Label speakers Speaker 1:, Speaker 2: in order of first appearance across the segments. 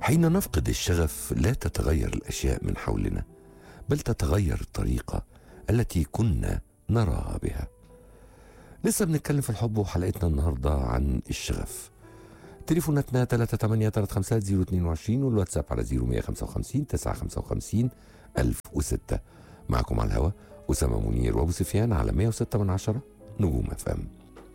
Speaker 1: حين نفقد الشغف لا تتغير الاشياء من حولنا بل تتغير الطريقه التي كنا نراها بها لسه بنتكلم في الحب وحلقتنا النهارده عن الشغف تليفوناتنا 383 والواتساب على 0155 955 1006 معكم على الهواء أسامة منير وأبو سفيان على 106 من عشرة نجوم اف ام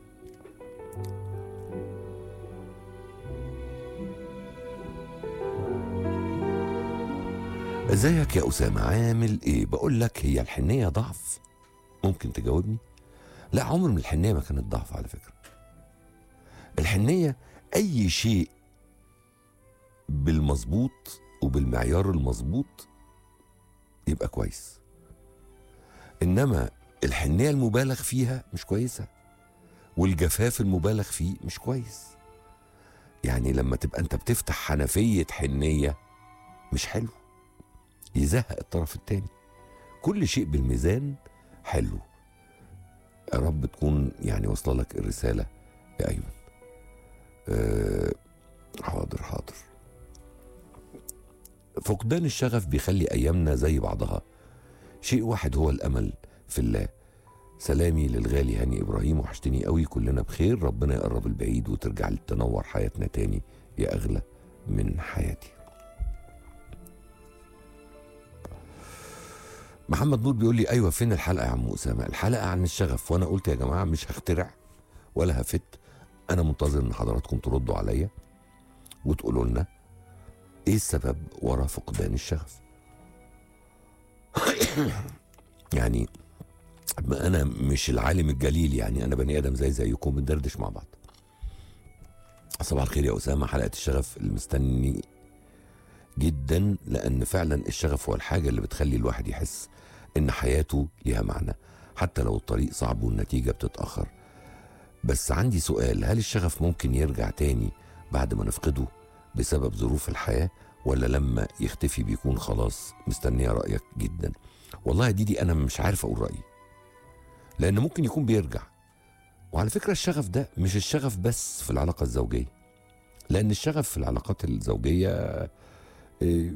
Speaker 1: ازيك يا أسامة عامل ايه بقول لك هي الحنية ضعف ممكن تجاوبني لا عمر من الحنية ما كانت ضعف على فكرة الحنية أي شيء بالمظبوط وبالمعيار المظبوط يبقى كويس انما الحنيه المبالغ فيها مش كويسه والجفاف المبالغ فيه مش كويس يعني لما تبقى انت بتفتح حنفيه حنيه مش حلو يزهق الطرف التاني كل شيء بالميزان حلو يا رب تكون يعني واصله لك الرساله يا ايمن أه حاضر حاضر فقدان الشغف بيخلي ايامنا زي بعضها شيء واحد هو الامل في الله سلامي للغالي هاني ابراهيم وحشتني قوي كلنا بخير ربنا يقرب البعيد وترجع تنور حياتنا تاني يا اغلى من حياتي محمد نور بيقول لي ايوه فين الحلقه يا عم اسامه الحلقه عن الشغف وانا قلت يا جماعه مش هخترع ولا هفت انا منتظر ان حضراتكم تردوا عليا وتقولوا لنا ايه السبب ورا فقدان الشغف يعني ما انا مش العالم الجليل يعني انا بني ادم زي زيكم بندردش مع بعض صباح الخير يا اسامه حلقه الشغف المستني جدا لان فعلا الشغف هو الحاجه اللي بتخلي الواحد يحس ان حياته ليها معنى حتى لو الطريق صعب والنتيجه بتتاخر بس عندي سؤال هل الشغف ممكن يرجع تاني بعد ما نفقده بسبب ظروف الحياه ولا لما يختفي بيكون خلاص مستنيه رايك جدا والله يا ديدي انا مش عارف اقول رايي لان ممكن يكون بيرجع وعلى فكره الشغف ده مش الشغف بس في العلاقه الزوجيه لان الشغف في العلاقات الزوجيه آه،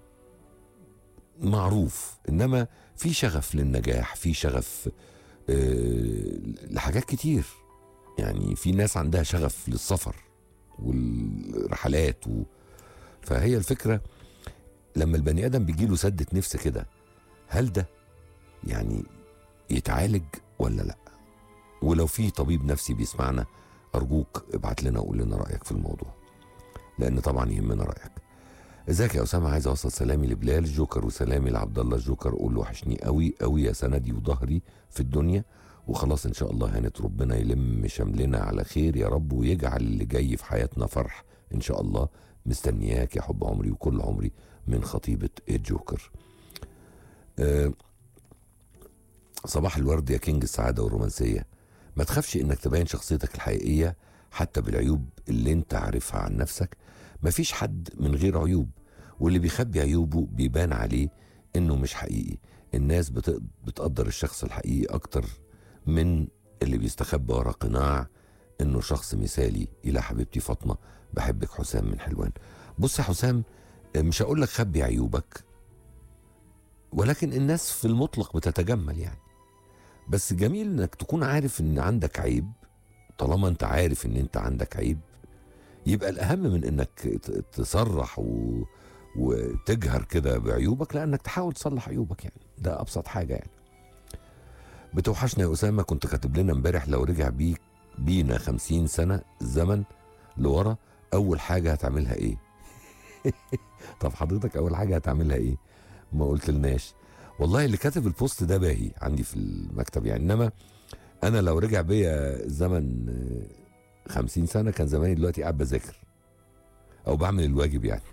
Speaker 1: معروف انما في شغف للنجاح في شغف آه، لحاجات كتير يعني في ناس عندها شغف للسفر والرحلات و... فهي الفكره لما البني ادم بيجي له سده نفس كده هل ده يعني يتعالج ولا لا ولو في طبيب نفسي بيسمعنا ارجوك ابعت لنا وقول لنا رايك في الموضوع لان طبعا يهمنا رايك ازيك يا اسامه عايز اوصل سلامي لبلال الجوكر وسلامي لعبد الله الجوكر قول له وحشني قوي قوي يا سندي وظهري في الدنيا وخلاص ان شاء الله هانت ربنا يلم شملنا على خير يا رب ويجعل اللي جاي في حياتنا فرح ان شاء الله مستنياك يا حب عمري وكل عمري من خطيبه الجوكر أه صباح الورد يا كينج السعاده والرومانسيه ما تخافش انك تبين شخصيتك الحقيقيه حتى بالعيوب اللي انت عارفها عن نفسك مفيش حد من غير عيوب واللي بيخبي عيوبه بيبان عليه انه مش حقيقي الناس بت- بتقدر الشخص الحقيقي اكتر من اللي بيستخبى ورا قناع انه شخص مثالي الى حبيبتي فاطمه بحبك حسام من حلوان بص يا حسام مش هقول لك خبي عيوبك ولكن الناس في المطلق بتتجمل يعني بس جميل انك تكون عارف ان عندك عيب طالما انت عارف ان انت عندك عيب يبقى الاهم من انك ت- تصرح و... وتجهر كده بعيوبك لانك تحاول تصلح عيوبك يعني ده ابسط حاجه يعني بتوحشنا يا اسامه كنت كاتب لنا امبارح لو رجع بيك بينا خمسين سنه الزمن لورا اول حاجه هتعملها ايه طب حضرتك اول حاجه هتعملها ايه ما قلت لناش والله اللي كاتب البوست ده باهي عندي في المكتب يعني انما انا لو رجع بيا الزمن آه، خمسين سنه كان زماني دلوقتي قاعد بذاكر او بعمل الواجب يعني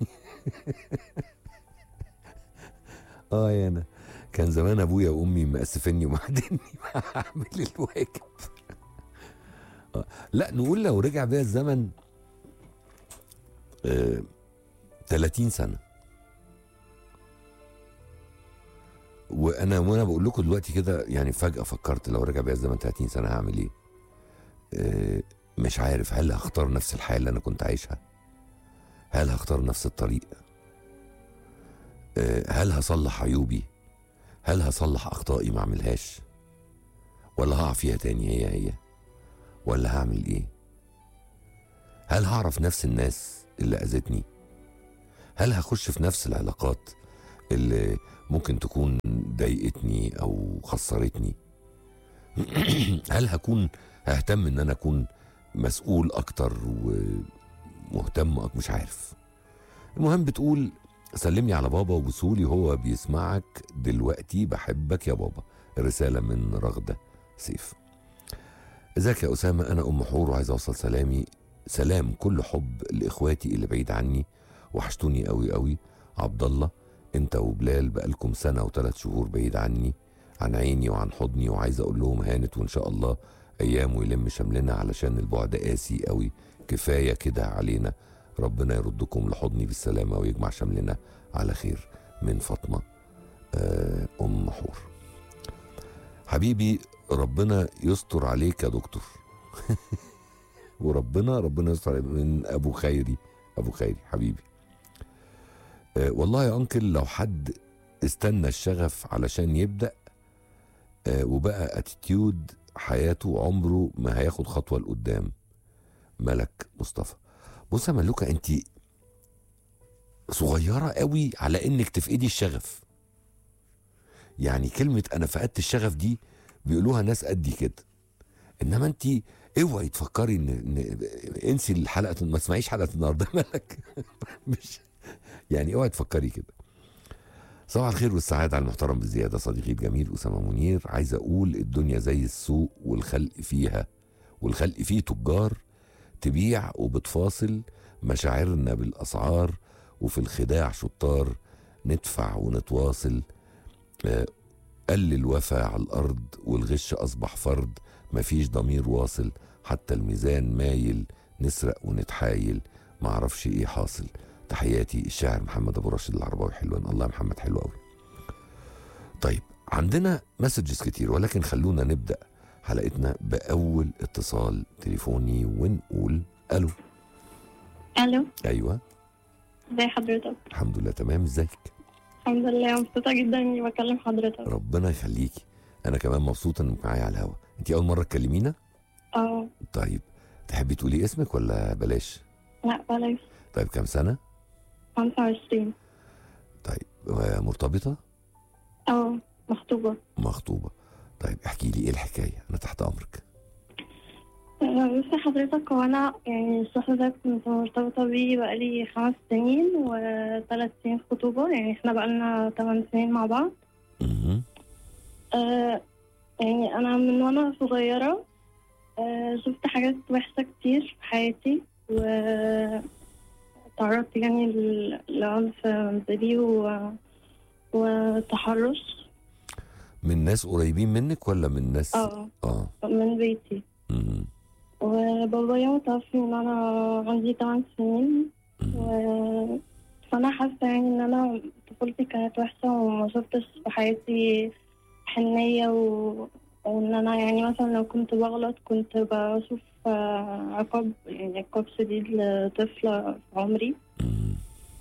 Speaker 1: اه يا انا كان زمان ابويا وامي مأسفني ومعدني اعمل الواجب آه. لا نقول لو رجع بيا الزمن آه 30 سنه وانا وانا بقول لكم دلوقتي كده يعني فجاه فكرت لو رجع بيا الزمن 30 سنه هعمل ايه آه مش عارف هل هختار نفس الحياه اللي انا كنت عايشها هل هختار نفس الطريق آه، هل هصلح عيوبي هل هصلح اخطائي ما اعملهاش ولا هقع فيها تاني هي هي ولا هعمل ايه هل هعرف نفس الناس اللي اذتني هل هخش في نفس العلاقات اللي ممكن تكون ضايقتني او خسرتني هل هكون ههتم ان انا اكون مسؤول اكتر ومهتم أك- مش عارف المهم بتقول سلمني على بابا وبسولي هو بيسمعك دلوقتي بحبك يا بابا رسالة من رغدة سيف ازيك يا أسامة أنا أم حور وعايز أوصل سلامي سلام كل حب لإخواتي اللي بعيد عني وحشتوني قوي قوي عبد الله انت وبلال بقالكم سنة وثلاث شهور بعيد عني عن عيني وعن حضني وعايز اقول لهم هانت وان شاء الله ايام ويلم شملنا علشان البعد قاسي قوي كفاية كده علينا ربنا يردكم لحضني بالسلامة ويجمع شملنا على خير من فاطمة آه، أم حور حبيبي ربنا يستر عليك يا دكتور وربنا ربنا يستر عليك من أبو خيري أبو خيري حبيبي آه، والله يا أنكل لو حد استنى الشغف علشان يبدأ آه، وبقى اتيتيود حياته عمره ما هياخد خطوة لقدام ملك مصطفى بص يا ملوكة انت صغيرة قوي على انك تفقدي الشغف يعني كلمة انا فقدت الشغف دي بيقولوها ناس قدي كده انما انت اوعي تفكري ان, إن انسي الحلقة ما تسمعيش حلقة النهارده ملك مش يعني اوعي تفكري كده صباح الخير والسعادة على المحترم بالزيادة صديقي الجميل أسامة منير عايز أقول الدنيا زي السوق والخلق فيها والخلق فيه تجار تبيع وبتفاصل مشاعرنا بالأسعار وفي الخداع شطار ندفع ونتواصل آه، قل الوفا على الأرض والغش أصبح فرض مفيش ضمير واصل حتى الميزان مايل نسرق ونتحايل معرفش ايه حاصل تحياتي الشاعر محمد ابو راشد العرباوي حلوان الله يا محمد حلو قوي طيب عندنا مسجز كتير ولكن خلونا نبدا حلقتنا باول اتصال تليفوني ونقول الو
Speaker 2: الو
Speaker 1: ايوه
Speaker 2: ازي حضرتك
Speaker 1: الحمد لله تمام ازيك
Speaker 2: الحمد لله مبسوطة جدا اني بكلم حضرتك
Speaker 1: ربنا يخليكي انا كمان مبسوط انك معايا على الهوا انت اول مره تكلمينا
Speaker 2: اه
Speaker 1: طيب تحبي تقولي اسمك ولا بلاش
Speaker 2: لا بلاش
Speaker 1: طيب كام سنه
Speaker 2: 25
Speaker 1: طيب آه، مرتبطه
Speaker 2: اه مخطوبة
Speaker 1: مخطوبه طيب احكي لي ايه الحكايه انا تحت امرك
Speaker 2: آه، بصي حضرتك هو انا يعني الشخص ده كنت مرتبطة بيه بقالي خمس سنين وثلاث سنين خطوبة يعني احنا بقالنا ثمان سنين مع بعض
Speaker 1: مهم.
Speaker 2: آه يعني انا من وانا صغيرة آه شفت حاجات وحشة كتير في حياتي و تعرضت يعني ل- لعنف منزلي و... وتحرش
Speaker 1: من ناس قريبين منك ولا من ناس
Speaker 2: اه
Speaker 1: اه
Speaker 2: من بيتي
Speaker 1: مهم.
Speaker 2: وبابايا متوفي من وانا عندي 8 سنين
Speaker 1: مهم.
Speaker 2: و... فانا حاسه يعني ان انا طفولتي كانت وحشه وما شفتش في حياتي حنيه و... وان انا يعني مثلا لو كنت بغلط كنت بشوف آه، عقاب يعني عقاب شديد لطفله في عمري
Speaker 1: مهم.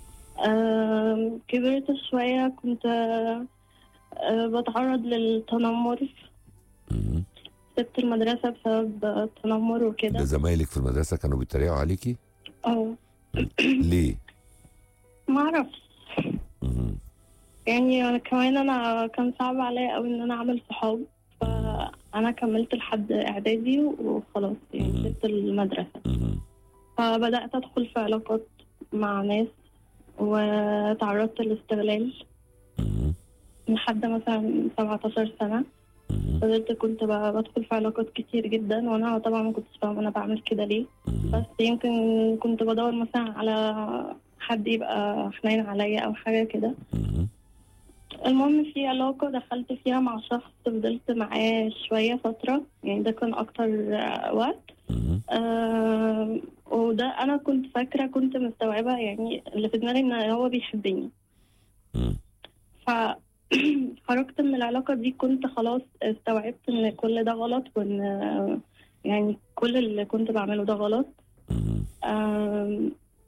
Speaker 2: آم، كبرت شويه كنت آه، آه، بتعرض للتنمر
Speaker 1: مهم.
Speaker 2: سبت المدرسه بسبب التنمر
Speaker 1: ده
Speaker 2: وكده
Speaker 1: زمايلك في المدرسه كانوا بيتريقوا عليكي
Speaker 2: اه
Speaker 1: ليه
Speaker 2: ما اعرفش
Speaker 1: مهم.
Speaker 2: يعني أنا كمان انا كان صعب عليا قوي ان انا اعمل صحاب فانا كملت لحد اعدادي وخلاص يعني
Speaker 1: مم.
Speaker 2: سبت المدرسه
Speaker 1: مهم.
Speaker 2: فبدات ادخل في علاقات مع ناس وتعرضت للاستغلال
Speaker 1: مهم.
Speaker 2: لحد مثلا 17 سنه
Speaker 1: مهم.
Speaker 2: فضلت كنت ب- بدخل في علاقات كتير جدا وانا طبعا ما كنتش فاهمه انا بعمل كده ليه
Speaker 1: مهم.
Speaker 2: بس يمكن كنت بدور مثلا على حد يبقى حنين عليا او حاجه كده
Speaker 1: مهم.
Speaker 2: المهم في علاقة دخلت فيها مع شخص فضلت معاه شوية فترة يعني ده كان أكتر آه، وقت
Speaker 1: مهم.
Speaker 2: آم، وده أنا كنت فاكرة كنت مستوعبة يعني اللي في دماغي إن هو بيحبني
Speaker 1: مهم.
Speaker 2: ف خرجت من العلاقة دي كنت خلاص استوعبت إن كل ده غلط وإن آه، يعني كل اللي كنت بعمله ده غلط
Speaker 1: مهم.
Speaker 2: آم،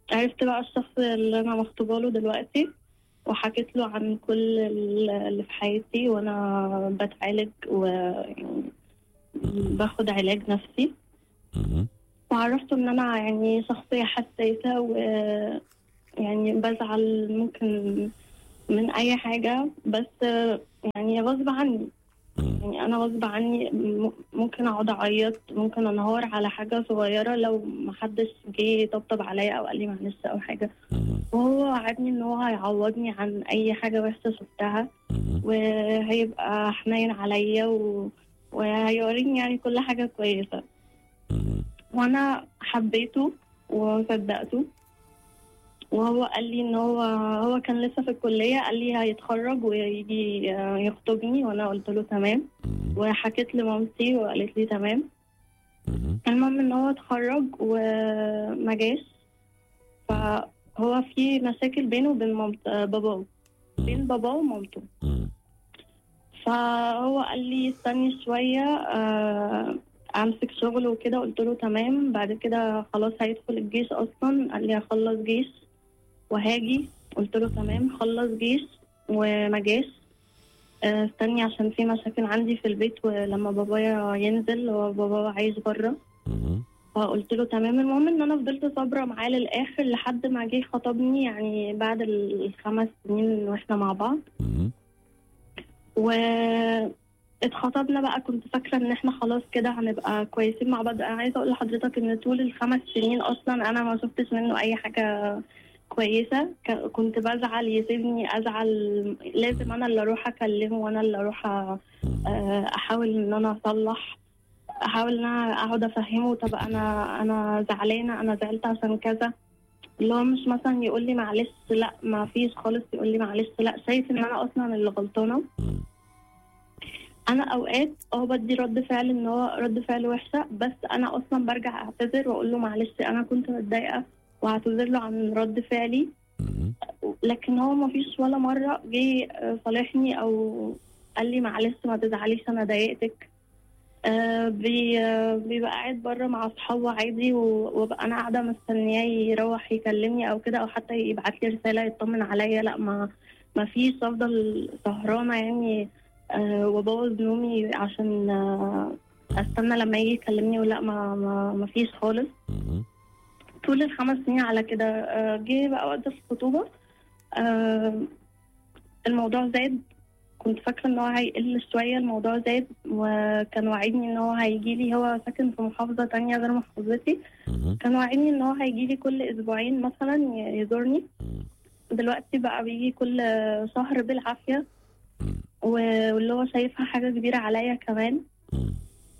Speaker 2: عرفت بقى الشخص اللي انا مخطوبه له دلوقتي وحكيت له عن كل اللي في حياتي وانا بتعالج ويعني باخد علاج نفسي
Speaker 1: مهم.
Speaker 2: وعرفته ان انا يعني شخصية حساسة و يعني بزعل ممكن من اي حاجة بس يعني غصب عني
Speaker 1: مم.
Speaker 2: يعني انا غصب عني م- ممكن اقعد اعيط ممكن انهار على حاجة صغيرة لو محدش جه يطبطب عليا او قال لي معلش او حاجة
Speaker 1: مهم.
Speaker 2: وهو وعدني ان هو هيعوضني عن اي حاجة وحشة شفتها
Speaker 1: مهم.
Speaker 2: وهيبقى حنين عليا و... وهيوريني يعني كل حاجة كويسة
Speaker 1: مهم.
Speaker 2: وانا حبيته وصدقته وهو قال لي ان هو هو كان لسه في الكليه قال لي هيتخرج ويجي يخطبني وانا قلت له تمام
Speaker 1: مهم.
Speaker 2: وحكيت لمامتي وقالت لي تمام
Speaker 1: مهم.
Speaker 2: المهم ان هو اتخرج وما جاش فهو في مشاكل بينه وبين مامت باباه بين باباه ومامته
Speaker 1: مم.
Speaker 2: فهو قال لي استني شوية آه، أمسك شغل وكده قلت له تمام بعد كده خلاص هيدخل الجيش أصلا قال لي هخلص جيش وهاجي قلت له تمام خلص جيش وما جاش آه، استني عشان في مشاكل عندي في البيت ولما بابايا ينزل هو بابا عايش بره
Speaker 1: مهم.
Speaker 2: فقلت له تمام المهم ان انا فضلت صابره معاه للاخر لحد ما جه خطبني يعني بعد الخمس سنين واحنا مع بعض
Speaker 1: مهم.
Speaker 2: واتخطبنا بقى كنت فاكره ان احنا خلاص كده هنبقى كويسين مع بعض انا عايزه اقول لحضرتك ان طول الخمس سنين اصلا انا ما شفتش منه اي حاجه كويسه ك- كنت بزعل يسيبني ازعل لازم انا اللي اروح اكلمه وانا اللي اروح أ- آه، احاول ان انا اصلح احاول ان انا اقعد افهمه طب انا انا زعلانه انا زعلت عشان كذا اللي هو مش مثلا يقول لي معلش لا ما فيش خالص يقول لي معلش لا شايف ان انا اصلا اللي غلطانه
Speaker 1: مم.
Speaker 2: انا اوقات اه بدي رد فعل ان هو رد فعل وحشه بس انا اصلا برجع اعتذر واقول له معلش انا كنت متضايقه واعتذر له عن رد فعلي
Speaker 1: مهم.
Speaker 2: لكن هو ما فيش ولا مره جه آه، صالحني او قال لي معلش ما تزعليش انا ضايقتك آه بي آه بيبقى قاعد بره مع اصحابه عادي و- وابقى انا قاعده مستنياه يروح يكلمني او كده او حتى يبعت لي رساله يطمن عليا لا ما ما فيش افضل سهرانه يعني آه وابوظ نومي عشان آه استنى لما يجي يكلمني ولا ما ما, ما فيش خالص
Speaker 1: مهم.
Speaker 2: طول الخمس سنين على كده آه، جه بقى وقت الخطوبة آه، الموضوع زاد كنت فاكرة ان هو هيقل شوية الموضوع زاد وكان وعدني ان هو هيجي لي هو ساكن في محافظة تانية غير محافظتي
Speaker 1: مهم.
Speaker 2: كان وعدني ان هو هيجي لي كل اسبوعين مثلا ي- يزورني
Speaker 1: مم.
Speaker 2: دلوقتي بقى بيجي كل شهر بالعافية
Speaker 1: مم.
Speaker 2: و- واللي هو شايفها حاجة كبيرة عليا كمان
Speaker 1: مم.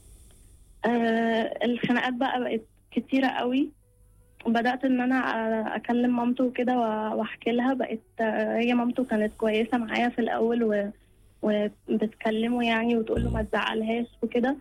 Speaker 2: آه الخناقات بقى بقت كتيرة قوي بدأت إن أنا آه، أكلم مامته وكده و- وأحكي لها بقت آه، هي مامته كانت كويسة معايا في الأول و... وبتكلمه يعني وتقول له ما تزعلهاش وكده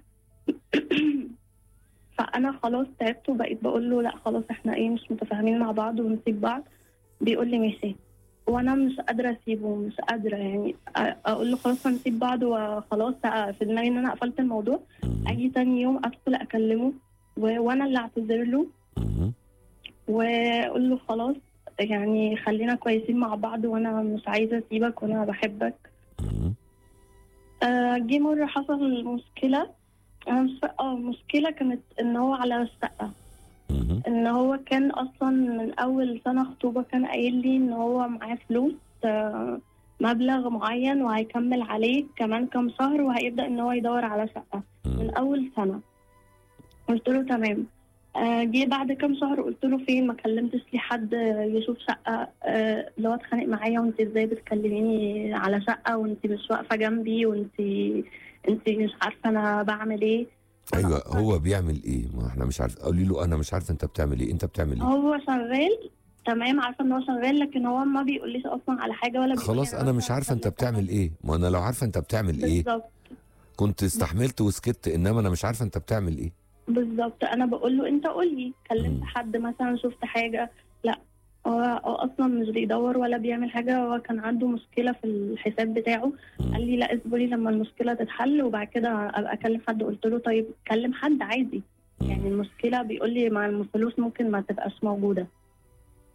Speaker 2: فأنا خلاص تعبت وبقيت بقول له لا خلاص إحنا إيه مش متفاهمين مع بعض ونسيب بعض بيقول لي ماشي وانا مش قادره اسيبه مش قادره يعني أ- اقول له خلاص هنسيب بعض وخلاص آه، في دماغي ان انا قفلت الموضوع
Speaker 1: مم.
Speaker 2: اجي تاني يوم ادخل اكلمه و... وانا اللي اعتذر له
Speaker 1: مهم.
Speaker 2: واقول له خلاص يعني خلينا كويسين مع بعض وانا مش عايزه اسيبك وانا بحبك
Speaker 1: مهم.
Speaker 2: آه، جه مره حصل مشكله انا مش فا- اه مشكله كانت ان هو على الشقه
Speaker 1: مهم.
Speaker 2: ان هو كان اصلا من اول سنه خطوبه كان قايل لي ان هو معاه فلوس آه، مبلغ معين وهيكمل عليه كمان كام شهر وهيبدا ان هو يدور على شقه من
Speaker 1: مم.
Speaker 2: اول سنه قلت له تمام آه، جه بعد كام شهر قلت له فين ما كلمتش لي حد يشوف شقه آه، اللي هو اتخانق معايا وانت ازاي بتكلميني على شقه وانت مش واقفه جنبي وانت انت مش عارفه انا بعمل ايه أنا
Speaker 1: ايوه
Speaker 2: أصلاً-
Speaker 1: هو بيعمل ايه ما احنا مش عارف قولي له انا مش عارفه انت بتعمل ايه انت بتعمل ايه
Speaker 2: هو شغال تمام عارفه ان هو شغال لكن هو ما بيقوليش اصلا على حاجه ولا بيقول لي
Speaker 1: خلاص انا مش
Speaker 2: مثلاً
Speaker 1: عارفه انت
Speaker 2: كلمت
Speaker 1: بتعمل ايه ما انا لو عارفه انت بتعمل ايه
Speaker 2: بالظبط
Speaker 1: كنت استحملت وسكت انما انا مش عارفه انت بتعمل ايه
Speaker 2: بالظبط انا بقول له انت قول لي كلمت
Speaker 1: مم.
Speaker 2: حد مثلا شفت حاجه لا هو هو اصلا مش بيدور ولا بيعمل حاجه هو كان عنده مشكله في الحساب بتاعه
Speaker 1: مم.
Speaker 2: قال لي لا اصبري لما المشكله تتحل وبعد كده ابقى اكلم حد قلت له طيب كلم حد عادي يعني المشكله بيقول لي مع الفلوس ممكن ما تبقاش موجوده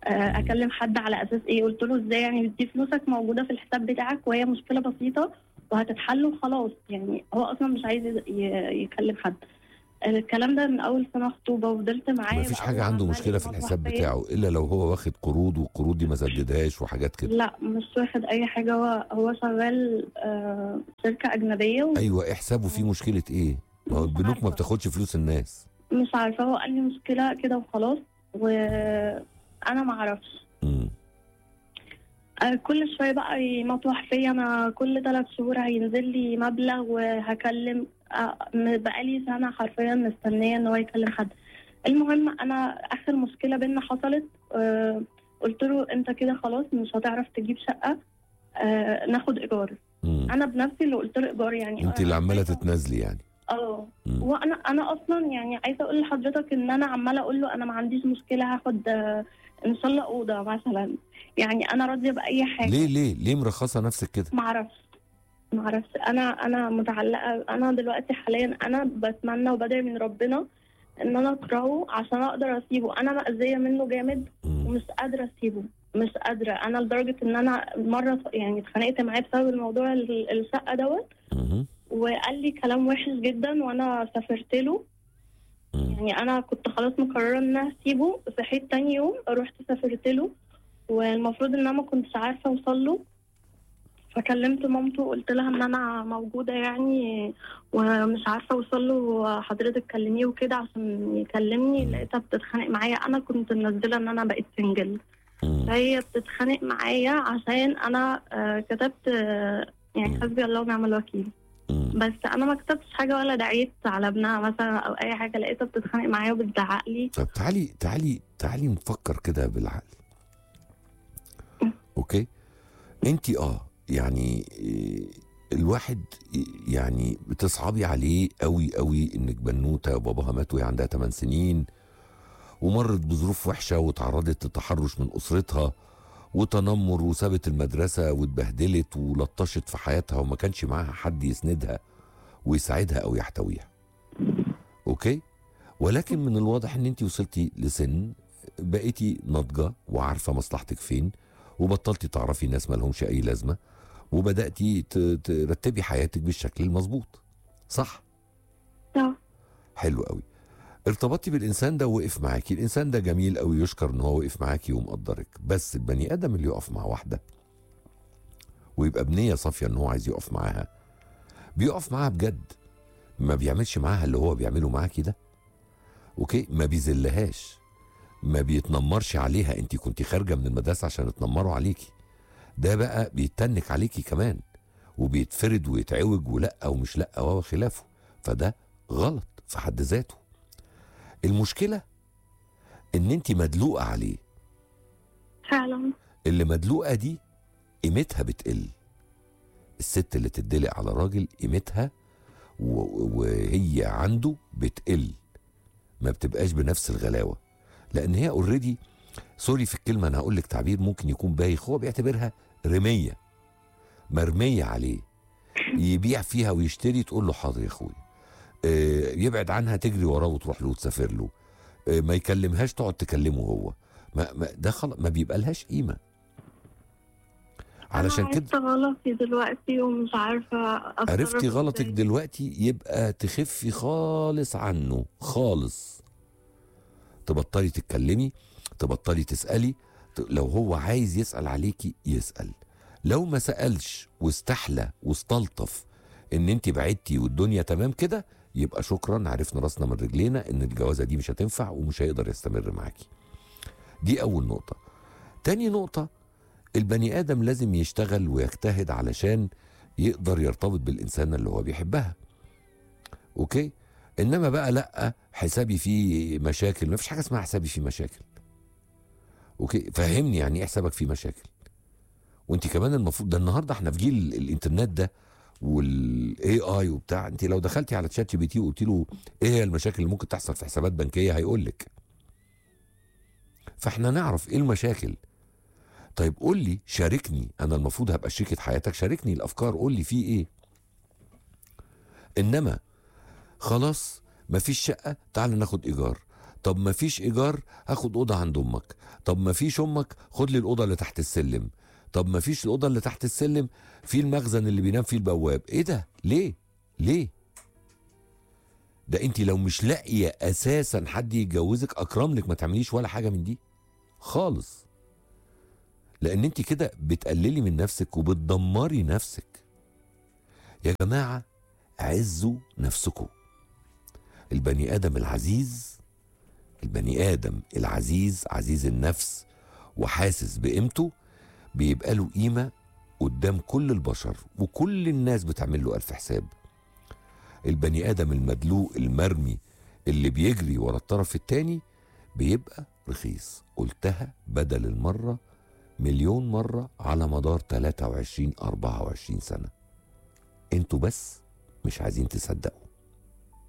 Speaker 2: آه، اكلم حد على اساس ايه قلت له ازاي يعني دي فلوسك موجوده في الحساب بتاعك وهي مشكله بسيطه وهتتحل وخلاص يعني هو اصلا مش عايز ي- ي- يكلم حد الكلام ده من اول سنه خطوبه وفضلت معاه
Speaker 1: ما فيش
Speaker 2: بقى
Speaker 1: حاجه عنده
Speaker 2: وعمال
Speaker 1: مشكله في
Speaker 2: يمطوح
Speaker 1: الحساب
Speaker 2: فيا.
Speaker 1: بتاعه الا لو هو واخد قروض والقروض دي ما سددهاش وحاجات كده
Speaker 2: لا مش واخد اي حاجه هو هو شغال آه، شركه اجنبيه و-
Speaker 1: ايوه إيه حسابه فيه مشكله ايه ما هو
Speaker 2: مش
Speaker 1: البنوك ما
Speaker 2: عارفة.
Speaker 1: بتاخدش فلوس الناس
Speaker 2: مش عارفه هو قال لي مشكله كده وخلاص وانا ما اعرفش
Speaker 1: امم
Speaker 2: آه، كل شويه بقى يمطوح فيا انا كل ثلاث شهور هينزل لي مبلغ وهكلم آه، م- بقالي سنه حرفيا مستنيه ان هو يكلم حد المهم انا اخر مشكله بينا حصلت آه، قلت له انت كده خلاص مش هتعرف تجيب شقه آه، ناخد ايجار
Speaker 1: امم
Speaker 2: انا بنفسي اللي قلت له ايجار يعني
Speaker 1: انت
Speaker 2: أنا
Speaker 1: اللي عماله
Speaker 2: شايفة-
Speaker 1: تتنازلي يعني
Speaker 2: اه
Speaker 1: مم.
Speaker 2: وانا انا اصلا يعني عايزه اقول لحضرتك ان انا عماله اقول له انا ما عنديش مشكله هاخد آه، ان شاء الله اوضه مثلا يعني انا راضيه باي حاجه
Speaker 1: ليه ليه ليه مرخصه نفسك كده
Speaker 2: ما اعرفش ما اعرفش انا انا متعلقه انا دلوقتي حاليا انا بتمنى وبدعي من ربنا ان انا اكرهه عشان اقدر اسيبه انا مأذيه منه جامد
Speaker 1: مم.
Speaker 2: ومش قادره اسيبه مش قادره انا لدرجه ان انا مره يعني اتخانقت معاه بسبب الموضوع ال- الشقه دوت
Speaker 1: مم.
Speaker 2: وقال لي كلام وحش جدا وانا سافرت له
Speaker 1: مم.
Speaker 2: يعني انا كنت خلاص مقرره ان انا اسيبه صحيت تاني يوم رحت سافرت له والمفروض ان انا ما كنتش عارفه اوصل له فكلمت مامته وقلت لها ان انا موجوده يعني ومش عارفه اوصل له حضرتك كلميه وكده عشان يكلمني
Speaker 1: مم.
Speaker 2: لقيتها بتتخانق معايا انا كنت منزله ان انا بقيت سنجل
Speaker 1: مم.
Speaker 2: فهي بتتخانق معايا عشان انا آه، كتبت آه، يعني
Speaker 1: مم.
Speaker 2: حسبي الله ونعم الوكيل
Speaker 1: مم.
Speaker 2: بس انا ما كتبتش حاجه ولا دعيت على ابنها مثلا او اي حاجه لقيتها بتتخانق معايا وبتزعق لي
Speaker 1: طب تعالي تعالي تعالي نفكر كده بالعقل اوكي انت اه يعني إيه، الواحد ي- يعني بتصعبي عليه قوي قوي انك بنوته وباباها مات وهي عندها 8 سنين ومرت بظروف وحشه وتعرضت لتحرش من اسرتها وتنمر وسابت المدرسه واتبهدلت ولطشت في حياتها وما كانش معاها حد يسندها ويساعدها او يحتويها. اوكي؟ ولكن من الواضح ان انت وصلتي لسن بقيتي ناضجه وعارفه مصلحتك فين وبطلتي تعرفي ناس مالهمش اي لازمه وبداتي ت- ترتبي حياتك بالشكل المظبوط صح
Speaker 2: اه
Speaker 1: حلو قوي ارتبطتي بالانسان ده ووقف معاكي الانسان ده جميل قوي يشكر ان هو وقف معاكي ومقدرك بس البني ادم اللي يقف مع واحده ويبقى بنيه صافيه ان هو عايز يقف معاها بيقف معاها بجد ما بيعملش معاها اللي هو بيعمله معاكي ده اوكي ما بيذلهاش ما بيتنمرش عليها انت كنت خارجه من المدرسه عشان يتنمروا عليكي ده بقى بيتنك عليكي كمان وبيتفرد ويتعوج ولا ومش لا وخلافه فده غلط في حد ذاته المشكله ان انت مدلوقه عليه
Speaker 2: فعلا
Speaker 1: اللي مدلوقه دي قيمتها بتقل الست اللي تدلق على راجل قيمتها و- وهي عنده بتقل ما بتبقاش بنفس الغلاوه لان هي اوريدي سوري في الكلمه انا هقول لك تعبير ممكن يكون بايخ هو بيعتبرها رميه مرميه عليه يبيع فيها ويشتري تقول له حاضر يا اخويا آه، يبعد عنها تجري وراه وتروح له وتسافر له آه، ما يكلمهاش تقعد تكلمه هو ما ما ده خلاص ما بيبقى لهاش قيمه علشان
Speaker 2: أنا
Speaker 1: كده
Speaker 2: عرفت غلطي دلوقتي ومش عارفه أتصرف
Speaker 1: عرفتي غلطك
Speaker 2: إزاي.
Speaker 1: دلوقتي يبقى تخفي خالص عنه خالص تبطلي تتكلمي تبطلي تسألي ت- لو هو عايز يسأل عليكي يسأل لو ما سألش واستحلى واستلطف ان انت بعدتي والدنيا تمام كده يبقى شكرا عرفنا راسنا من رجلينا ان الجوازة دي مش هتنفع ومش هيقدر يستمر معاكي دي اول نقطة تاني نقطة البني ادم لازم يشتغل ويجتهد علشان يقدر يرتبط بالإنسانة اللي هو بيحبها أوكي إنما بقى لأ حسابي فيه مشاكل ما فيش حاجة اسمها حسابي فيه مشاكل أوكي فهمني يعني إيه حسابك فيه مشاكل وانت كمان المفروض ده النهارده احنا في جيل الانترنت ده والاي اي وبتاع انت لو دخلتي على تشات جي بي تي وقلت له ايه هي المشاكل اللي ممكن تحصل في حسابات بنكيه هيقول لك فاحنا نعرف ايه المشاكل طيب قول لي شاركني انا المفروض هبقى شريكة حياتك شاركني الافكار قول لي في ايه انما خلاص مفيش شقه تعال ناخد ايجار طب ما فيش ايجار هاخد اوضه عند امك طب ما فيش امك خد لي الاوضه اللي تحت السلم طب ما فيش الاوضه اللي تحت السلم في المخزن اللي بينام فيه البواب ايه ده ليه ليه ده انت لو مش لاقيه اساسا حد يتجوزك اكرم لك ما تعمليش ولا حاجه من دي خالص لان انت كده بتقللي من نفسك وبتدمري نفسك يا جماعه عزوا نفسكم البني ادم العزيز البني ادم العزيز عزيز النفس وحاسس بقيمته بيبقى له قيمه قدام كل البشر وكل الناس بتعمل له الف حساب البني ادم المدلوق المرمي اللي بيجري ورا الطرف التاني بيبقى رخيص قلتها بدل المره مليون مره على مدار 23 24 سنه انتوا بس مش عايزين تصدقوا